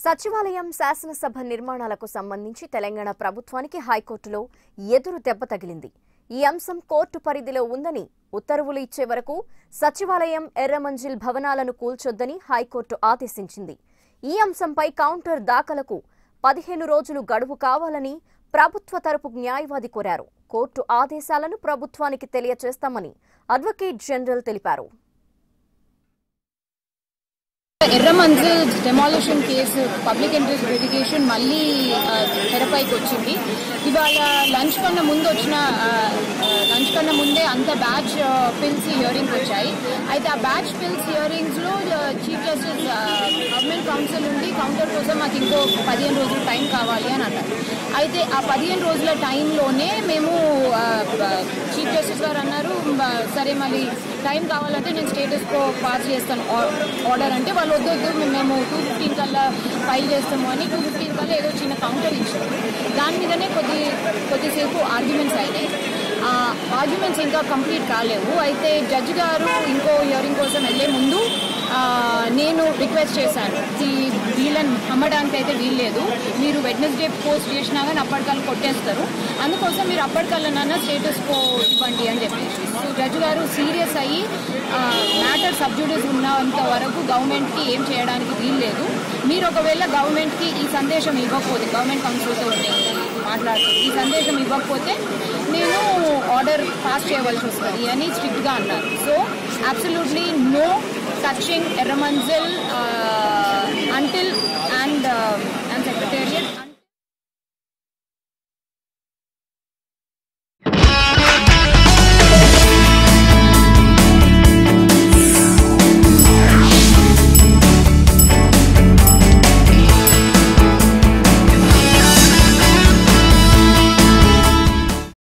సచివాలయం శాసనసభ నిర్మాణాలకు సంబంధించి తెలంగాణ ప్రభుత్వానికి హైకోర్టులో ఎదురు దెబ్బ తగిలింది ఈ అంశం కోర్టు పరిధిలో ఉందని ఉత్తర్వులు ఇచ్చే వరకు సచివాలయం ఎర్రమంజిల్ భవనాలను కూల్చొద్దని హైకోర్టు ఆదేశించింది ఈ అంశంపై కౌంటర్ దాఖలకు పదిహేను రోజులు గడువు కావాలని ప్రభుత్వ తరపు న్యాయవాది కోరారు కోర్టు ఆదేశాలను ప్రభుత్వానికి తెలియచేస్తామని అడ్వకేట్ జనరల్ తెలిపారు Erramanzil demolition case public interest litigation మళ్ళీ ఆ, తెరపైకి వచ్చింది ఇవాళ లంచ్ కన్నా ముందు వచ్చిన ఆ, ఆ, లంచ్ కన్నా ముందే అంత బ్యాచ్ పిల్స్ హియరింగ్ వచ్చాయి అయితే ఆ బ్యాచ్ పిల్స్ హియరింగ్స్ లో చీఫ్ జస్టిస్ గవర్నమెంట్ కౌన్సిల్ నుండి కౌంటర్ కోసం మాకు ఇంకో పదిహేను రోజులు టైం కావాలి అని అన్నారు అయితే ఆ పదిహేను రోజుల టైంలోనే మేము చీఫ్ జస్టిస్ గారు అన్నారు "బ- సరే మళ్ళీ టైం కావాలంటే నేను స్టేటస్ కో పాస్ చేస్తాను ఆర్డర్ అంటే వాళ్ళు వద్దు వద్దు మేము టూ ఫిఫ్టీన్ కల్లా ఫైల్ చేస్తాము అని టూ ఫిఫ్టీన్ కల్లా ఏదో చిన్న కౌంటర్ ఇచ్చారు దాని మీదనే కొద్ది కొద్దిసేపు ఆర్గ్యుమెంట్స్ అయినాయి ఆర్గ్యుమెంట్స్ ఇంకా కంప్లీట్ కాలేవు అయితే జడ్జి గారు ఇంకో హియరింగ్ కోసం వెళ్ళే ముందు ఆ, నేను రిక్వెస్ట్ చేశాను ఈ వీళ్ళని అమ్మడానికి అయితే వీల్లేదు మీరు వెడ్నెస్డే పోస్ట్ చేసినా కానీ అప్పటికల్లా కొట్టేస్తారు అందుకోసం మీరు అప్పటికల్లా స్టేటస్ కో ఇవ్వండి అని చెప్పేసి సో జడ్జి గారు సీరియస్ అయ్యి మ్యాటర్ సబ్జుడిస్ ఉన్నంత వరకు గవర్నమెంట్కి ఏం చేయడానికి వీల్లేదు మీరు ఒకవేళ గవర్నమెంట్కి ఈ సందేశం ఇవ్వకపోతే గవర్నమెంట్ కౌన్సిల్తో మాట్లాడుతూ ఈ సందేశం ఇవ్వకపోతే నేను ఆర్డర్ పాస్ చేయవలసి వస్తుంది అని స్ట్రిక్ట్గా అన్నారు so absolutely no touching Erramanzil until